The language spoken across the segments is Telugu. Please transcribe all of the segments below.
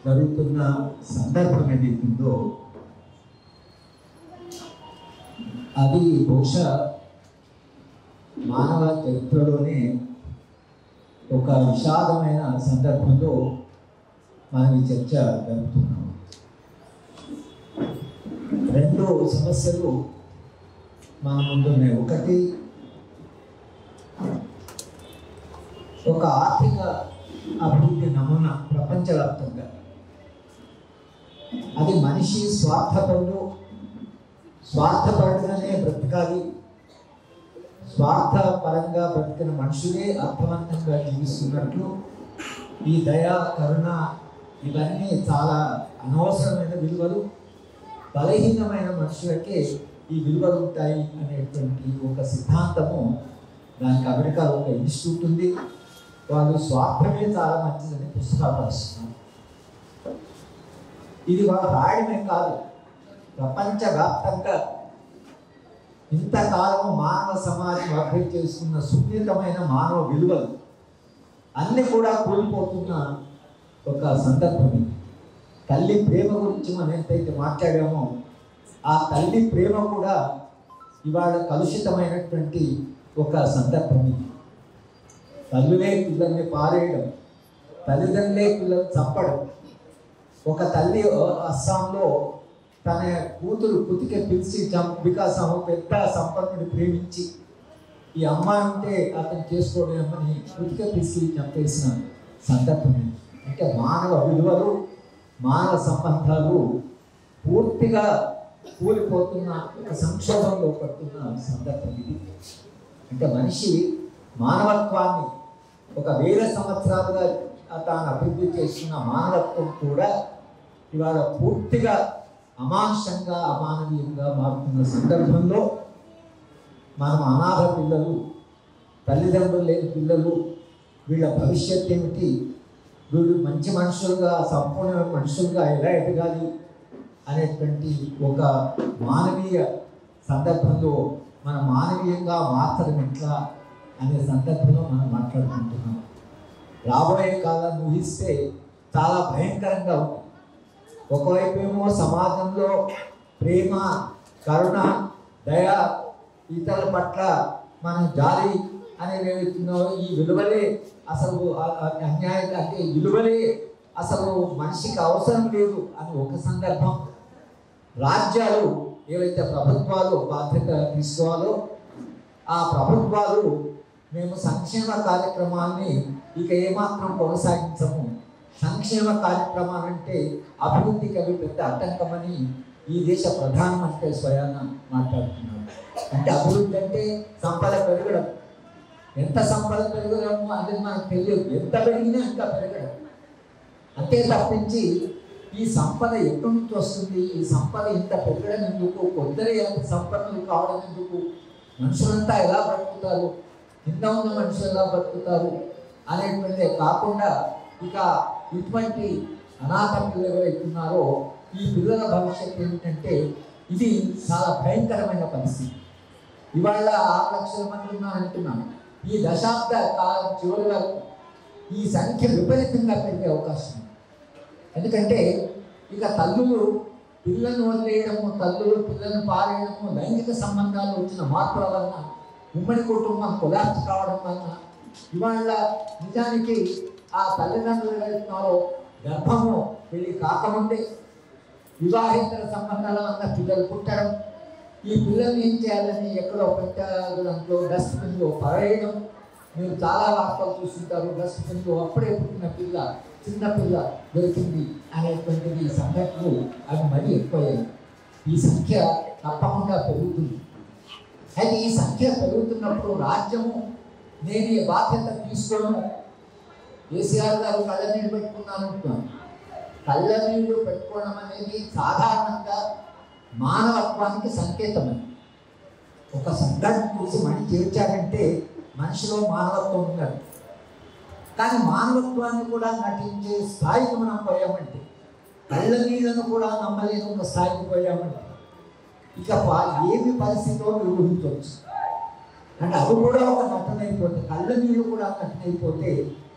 జరుగుతున్న సందర్భం ఏదైతుందో అది బహుశా మానవ చరిత్రలోనే ఒక విషాదమైన సందర్భంలో మనం ఈ చర్చ జరుపుతున్నాం రెండు సమస్యలు మన ముందున్నాయి ఒకటి ఒక ఆర్థిక అభివృద్ధి నమూనా ప్రపంచవ్యాప్తంగా అది మనిషి స్వార్థపరుడు స్వార్థపరుడుగానే బ్రతకాలి స్వార్థపరంగా బ్రతికిన మనుషులే అర్థవంతంగా జీవిస్తున్నట్లు ఈ దయ కరుణ ఇవన్నీ చాలా అనవసరమైన విలువలు బలహీనమైన మనుషులకే ఈ విలువలు ఉంటాయి అనేటువంటి ఒక సిద్ధాంతము దానికి అమెరికాలో ఒక ఇన్స్టిట్యూట్ ఉంది వాళ్ళు స్వార్థమే చాలా మంచిదని పుస్తకాలు రాస్తున్నారు ఇది వాళ్ళు రాయడమే కాదు ప్రపంచవ్యాప్తంగా ఇంతకాలం మానవ సమాజం అభివృద్ధి చేసుకున్న సున్నితమైన మానవ విలువలు అన్నీ కూడా కూలిపోతున్న ఒక సందర్భం ఇది తల్లి ప్రేమ గురించి మనం ఎంతైతే మాట్లాడామో ఆ తల్లి ప్రేమ కూడా ఇవాళ కలుషితమైనటువంటి ఒక సందర్భం ఇది తల్లులే పిల్లల్ని పారేయడం తల్లిదండ్రులే పిల్లల్ని చంపడం ఒక తల్లి అస్సాంలో తన కూతురు కుతికే పిలిచి చంప బికాస్ ఆమె పెద్ద సంపన్నుడి ప్రేమించి ఈ అమ్మాయి ఉంటే అతను చేసుకోవడమని కుతిక పిలిచి చంపేసిన సందర్భం ఇది. అంటే మానవ విలువలు మానవ సంబంధాలు పూర్తిగా కూలిపోతున్న ఒక సంక్షోభంలో పడుతున్న సందర్భం ఇది అంటే మనిషి మానవత్వాన్ని ఒక వేల సంవత్సరాలుగా తాను అభివృద్ధి చేస్తున్న మానవత్వం కూడా ఇవాళ పూర్తిగా అమానుషంగా అమానవీయంగా మారుతున్న సందర్భంలో మనం అనాథ పిల్లలు తల్లిదండ్రులు లేని పిల్లలు వీళ్ళ భవిష్యత్ ఏమిటి వీళ్ళు మంచి మనుషులుగా సంపూర్ణ మనుషులుగా ఎలా ఎదగాలి అనేటువంటి ఒక మానవీయ సందర్భంలో మన మానవీయంగా మార్చడం ఎట్లా అనే సందర్భంలో మనం మాట్లాడుకుంటున్నాం రాబోయే కాలాన్ని ఊహిస్తే చాలా భయంకరంగా ఉంది ఒకవైపు ఏమో సమాజంలో ప్రేమ కరుణ దయ ఇతరుల పట్ల మనం జాలి అనేవి ఏవైతున్నాయో ఈ విలువలే అసలు ఆ- ఆ అన్యాయం అంటే ఈ విలువలే అసలు మనిషికి అవసరం లేదు అని ఒక సందర్భం రాజ్యాలు ఏవైతే ప్రభుత్వాలు బాధ్యత తీసుకోవాలో ఆ ప్రభుత్వాలు మేము సంక్షేమ కార్యక్రమాల్ని ఇక ఏమాత్రం కొనసాగించము సంక్షేమ కార్యక్రమాలంటే అభివృద్ధికి అవి పెద్ద ఆటంకమని ఈ దేశ ప్రధానమంత్రి స్వయాన మాట్లాడుతున్నారు అంటే అభివృద్ధి అంటే సంపద పెరగడం ఎంత సంపద పెరగడమో అనేది మనకు తెలియదు ఎంత పెరిగినా ఇంకా పెరగడం అంతే తప్పించి ఈ సంపద ఎక్కడి నుంచి వస్తుంది ఈ సంపద ఇంత పెరగడం ఎందుకు కొందరే ఎంత సంపన్నులు కావడం ఎందుకు మనుషులంతా ఎలా బ్రతుకుతారు కింద ఉన్న మనుషులు ఎలా బ్రతుకుతారు అనేటువంటిదే కాకుండా ఇక ఇటువంటి అనాథ పిల్లలు ఎవరైతున్నారో ఈ పిల్లల భవిష్యత్తు ఏమిటంటే ఇది చాలా భయంకరమైన పరిస్థితి ఇవాళ ఆరు లక్షల మంది ఉన్నారంటున్నాను ఈ దశాబ్ద కాలం చివరి వరకు ఈ సంఖ్య విపరీతంగా పెరిగే అవకాశం ఉంది ఎందుకంటే ఇక తల్లులు పిల్లలను వదిలేయడము తల్లులు పిల్లలను పారేయడము లైంగిక సంబంధాలు వచ్చిన మార్పుల వలన ఉమ్మడి కుటుంబం కొలాప్స్ కావడం వలన ఇవాళ నిజానికి ఆ తల్లిదండ్రులు ఏదైతున్నారో గర్భము పెళ్లి కాకముందే వివాహేతర సంబంధాల వల్ల పిల్లలు పుట్టడం ఈ పిల్లల్ని ఏం చేయాలని ఎక్కడో పెద్ద దాంట్లో డస్ట్బిన్లో పడేయడం మీరు చాలా వార్తలు చూస్తుంటారు డస్ట్బిన్లో అప్పుడే పుట్టిన పిల్ల చిన్న పిల్ల దొరికింది అనేటువంటిది ఈ సంఘటనలు అవి మరీ ఎక్కువయ్యాయి ఈ సంఖ్య తప్పకుండా పెరుగుతుంది అయితే ఈ సంఖ్య పెరుగుతున్నప్పుడు రాజ్యము నేను ఈ బాధ్యత తీసుకోవడం కేసీఆర్ గారు కళ్ళ నీళ్ళు పెట్టుకున్నానంటున్నాను కళ్ళ నీళ్ళు పెట్టుకోవడం అనేది సాధారణంగా మానవత్వానికి సంకేతమని ఒక సంఘటన చూసి మనిషి చేర్చాడంటే మనిషిలో మానవత్వం ఉన్నది కానీ మానవత్వాన్ని కూడా నటించే స్థాయికి మనం పోయామంటే కళ్ళ నీళ్ళను కూడా నమ్మలేని ఒక స్థాయికి పోయామంటే ఇక పా- ఏమి పరిస్థితిలో నిర్వహించవచ్చు అంటే అది కూడా ఒక నటన అయిపోతే కళ్ళ నీళ్ళు కూడా నటన అయిపోతే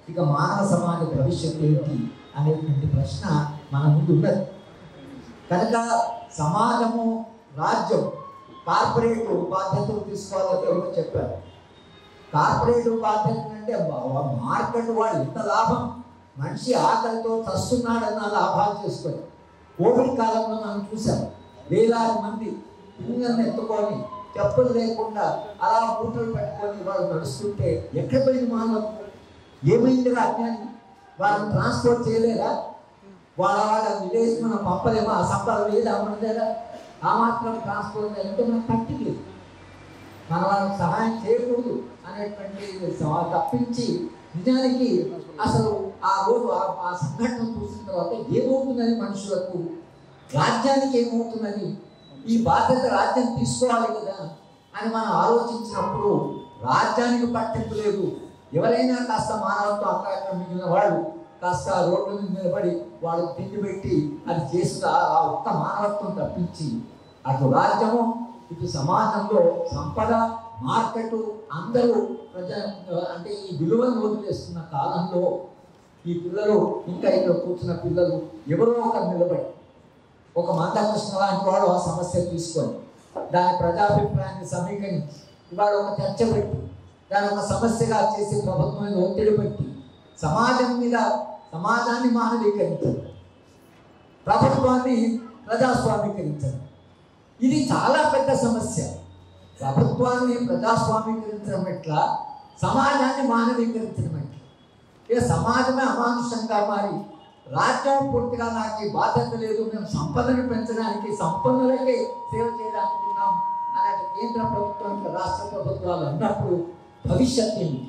ఇక మానవ సమాజ భవిష్యత్తు ఏంటి అనేటువంటి ప్రశ్న మన ముందు ఉన్నది కనుక సమాజము రాజ్యం కార్పొరేట్ బాధ్యతలు తీసుకోవాలని ఎవరో చెప్పారు కార్పొరేట్ బాధ్యత అంటే మార్కెట్ వాడు ఎంత లాభం మనిషి ఆకలితో చస్తున్నాడన్న లాభాలు చేసుకొని కోవిడ్ కాలంలో మనం చూసాం వేలాది మంది పిల్లల్ని ఎత్తుకొని చెప్పులు లేకుండా అలా బూటలు పెట్టుకొని వాళ్ళు నడుస్తుంటే ఎక్కడ పోయింది మానవం ఏమైంది రాజ్యాన్ని వాళ్ళని ట్రాన్స్పోర్ట్ చేయలేదా వాళ్ళ వాళ్ళ విలేజ్ మనం పంపలేమా ఆ సంపద లేదా మన దగ్గర ఆ మాత్రం ట్రాన్స్పోర్ట్ అంటే మనం పట్టిలేదు మన వాళ్ళకి సహాయం చేయకూడదు అనేటువంటి సవా- తప్పించి నిజానికి అసలు ఆ రోజు ఆ ఆ సంఘటన చూసిన తర్వాత ఏమవుతుందని మనుషులకు రాజ్యానికి ఏమవుతుందని ఈ బాధ్యత రాజ్యం తీసుకోవాలి కదా అని మనం ఆలోచించినప్పుడు రాజ్యానికి పట్టింపు లేదు ఎవరైనా కాస్త మానవత్వం అక్కడ మిగిలిన వాళ్ళు కాస్త రోడ్ల మీద నిలబడి వాళ్ళకి తిండి పెట్టి అది చేసిన ఆ- ఆ ఒక్క మానవత్వం తప్పించి అటు రాజ్యము ఇటు సమాజంలో సంపద మార్కెట్ అందరూ ప్రజ అంటే ఈ విలువను వదిలేస్తున్న కాలంలో ఈ పిల్లలు ఇంకా ఇక్కడ కూర్చున్న పిల్లలు ఎవరో ఒకరు నిలబడి ఒక మందకృష్ణ లాంటి వాడు ఆ సమస్య తీసుకొని దాని ప్రజాభిప్రాయాన్ని సమీకరించి ఇవాళ ఒక చర్చ పెట్టి దాని ఒక సమస్యగా చేసి ప్రభుత్వం మీద ఒత్తిడి పెట్టి సమాజం మీద సమాజాన్ని మానవీకరించదు ప్రభుత్వాన్ని ప్రజాస్వామీకరించదు ఇది చాలా పెద్ద సమస్య ప్రభుత్వాన్ని ప్రజాస్వామీకరించడం ఎట్లా సమాజాన్ని మానవీకరించడం ఎట్లా ఇక సమాజమే అమానుషంగా మారి రాజ్యం పూర్తిగా నాకు ఈ బాధ్యత లేదు మేము సంపదను పెంచడానికి సంపన్నులకే సేవ చేయడానికి ఉన్నాం అనే కేంద్ర ప్రభుత్వం రాష్ట్ర ప్రభుత్వాలు అన్నప్పుడు భవిష్యత్ ఏంటి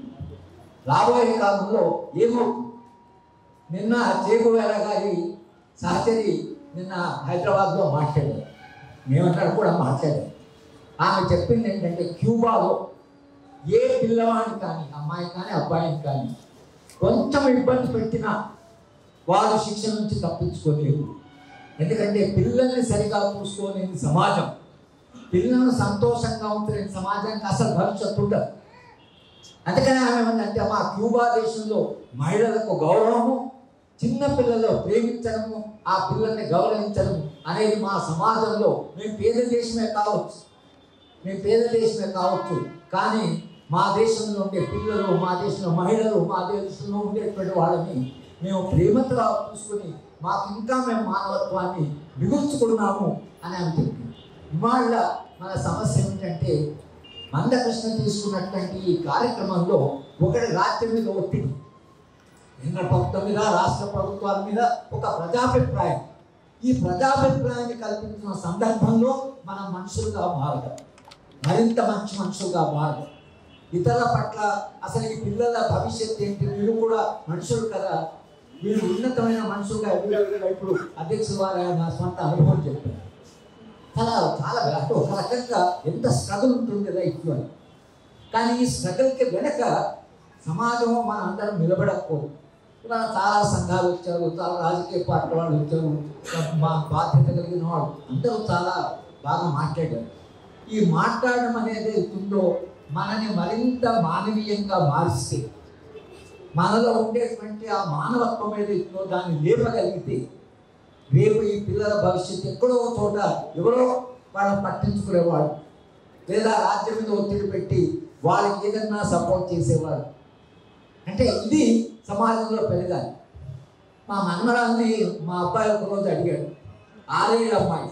రాబోయే కాలంలో ఏమవుతుంది నిన్న చేగువేర గారి సహచరి నిన్న హైదరాబాద్లో మాట్లాడారు మేమంతా కూడా మాట్లాడారు ఆమె చెప్పింది ఏంటంటే క్యూబాలో ఏ పిల్లవాడిని కానీ అమ్మాయి కానీ అబ్బాయిని కానీ కొంచెం ఇబ్బంది పెట్టినా వాడు శిక్ష నుంచి తప్పించుకోలేరు ఎందుకంటే పిల్లల్ని సరిగా చూసుకోలేని సమాజం పిల్లలను సంతోషంగా ఉంచలేని సమాజానికి అసలు భవిష్యత్తు ఉండదు అందుకని ఆమె ఏమందంటే మా క్యూబా దేశంలో మహిళలకు గౌరవము చిన్న పిల్లలు ప్రేమించడము ఆ పిల్లల్ని గౌరవించడం అనేది మా సమాజంలో మేము పేద దేశమే కావచ్చు మేము పేద దేశమే కావచ్చు కానీ మా దేశంలో ఉండే పిల్లలు మా దేశంలో మహిళలు మా దేశంలో ఉండేటువంటి వాళ్ళని మేము ప్రేమతో చూసుకుని మాకు ఇంకా మేము మానవత్వాన్ని మిగుల్చుకున్నాము అని ఆమె చెప్పింది ఇవాళ మన సమస్య ఏమిటంటే మందకృష్ణ తీసుకున్నటువంటి ఈ కార్యక్రమంలో ఒకటి రాజ్యం మీద ఒత్తిడి కేంద్ర ప్రభుత్వం మీద రాష్ట్ర ప్రభుత్వాల మీద ఒక ప్రజాభిప్రాయం ఈ ప్రజాభిప్రాయాన్ని కల్పించిన సందర్భంలో మనం మనుషులుగా మారడం మరింత మంచి మనుషులుగా మారడం ఇతరుల పట్ల అసలు ఈ పిల్లల భవిష్యత్తు ఏంటి వీళ్ళు కూడా మనుషులు కదా వీళ్ళు ఉన్నతమైన మనుషులుగా ఎదుగుదల ఇప్పుడు అధ్యక్షుల వారు నా సొంత అనుభవం చెప్పారు చాలా చాలా అంటే ఒక రకంగా ఎంత స్ట్రగుల్ ఉంటుంది లైఫ్లో అని కానీ ఈ స్ట్రగుల్కి వెనక సమాజం మన అందరం నిలబడకపోదు ఇవాళ చాలా సంఘాలు వచ్చారు చాలా రాజకీయ పార్టీ వాళ్ళు వచ్చారు మా బాధ్యత కలిగిన వాళ్ళు అందరూ చాలా బాగా మాట్లాడారు ఈ మాట్లాడడం అనేది ఉందో మనని మరింత మానవీయంగా మారిస్తే మనలో ఉండేటువంటి ఆ మానవత్వం ఏదైతుందో దాన్ని లేపగలిగితే రేపు ఈ పిల్లల భవిష్యత్తు ఎక్కడో ఒక చోట ఎవరో వాళ్ళని పట్టించుకునేవాడు లేదా రాజ్యం మీద ఒత్తిడి పెట్టి వాళ్ళకి ఏదన్నా సపోర్ట్ చేసేవాడు అంటే ఇది సమాజంలో పెరగాలి మా మనమరాల్ని మా అబ్బాయి ఒక రోజు అడిగాడు ఆరేళ్ళ అమ్మాయి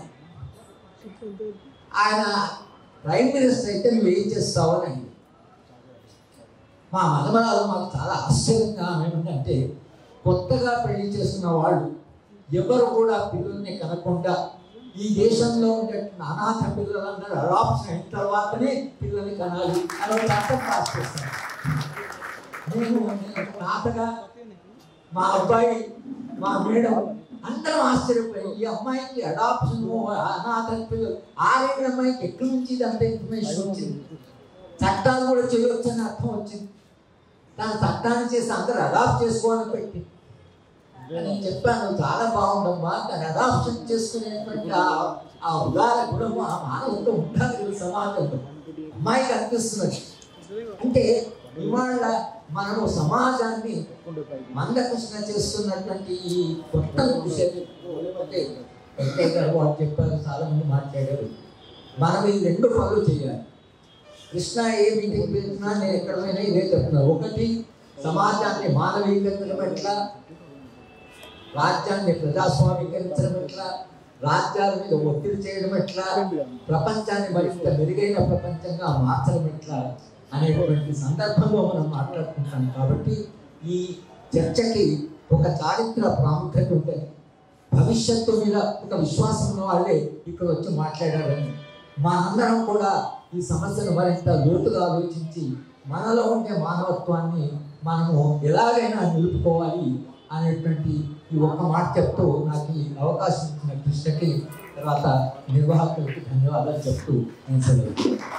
ఆయన ప్రైమ్ మినిస్టర్ అయితే నువ్వు ఏం చేస్తావు అని అడిగాడు. మా మనమరాలు మాకు చాలా ఆశ్చర్యంగా ఏమిటంటే కొత్తగా పెళ్లి చేసుకున్న వాళ్ళు ఎవరు కూడా పిల్లల్ని కనకుండా ఈ దేశంలో ఉండే అనాథ పిల్లలందరూ అడాప్షన్ అయిన తర్వాతనే పిల్లల్ని కనాలి అని ఒక చట్టం పాస్ చేస్తాను నేను నేను నాతగా మా అబ్బాయి మా మేడం అందరం ఆశ్చర్యపోయి ఈ అమ్మాయికి అడాప్షన్ అనాథ పిల్లలు ఆరేళ్ళ అమ్మాయికి ఎక్కడి నుంచి ఇదంతా ఇన్ఫర్మేషన్ వచ్చింది చట్టాలు కూడా చేయొచ్చు అని అర్థం వచ్చింది తన చట్టాన్ని చేసి అందరూ అడాప్ట్ చేసుకోవాలని పెట్టి నేను చెప్పాను చాలా బాగుందమ్మా కానీ అడాప్షన్ చేసుకునేటువంటి ఆ- ఆ ఉదార గుణం ఆ మానవత్వం ఉండాలి కదా సమాజంలో అమ్మాయికి అనిపిస్తున్నది అంటే ఇవాళ మనము సమాజాన్ని మందకృష్ణ చేస్తున్నటువంటి ఈ కొత్త విషయం అంటే వెంకయ్య గారు వాళ్ళు చెప్పారు చాలా మంది మాట్లాడారు మనం ఈ రెండు పనులు చేయాలి కృష్ణ ఏ మీటింగ్ పిలిచినా నేను ఎక్కడ పోయినా ఇదే చెప్తున్నా ఒకటి సమాజాన్ని మానవీకరించడం ఎట్లా రాజ్యాన్ని ప్రజాస్వామీకరించడం ఎట్లా రాజ్యాల మీద ఒత్తిడి చేయడం ఎట్లా ప్రపంచాన్ని మరింత మెరుగైన ప్రపంచంగా మార్చడం ఎట్లా అనేటువంటి సందర్భంలో మనం మాట్లాడుకుంటాం కాబట్టి ఈ చర్చకి ఒక చారిత్ర ప్రాముఖ్యత ఉంటుంది భవిష్యత్తు మీద ఒక విశ్వాసం ఉన్న వాళ్ళే ఇక్కడ వచ్చి మాట్లాడారని మా అందరం కూడా ఈ సమస్యను మరింత లోతుగా ఆలోచించి మనలో ఉండే మానవత్వాన్ని మనము ఎలాగైనా నిలుపుకోవాలి అనేటువంటి ఈ ఒక్క మాట చెప్తూ నాకు ఈ అవకాశం ఇచ్చిన కృష్ణకి తర్వాత నిర్వాహకులకి ధన్యవాదాలు చెప్తూ నేను సెలవు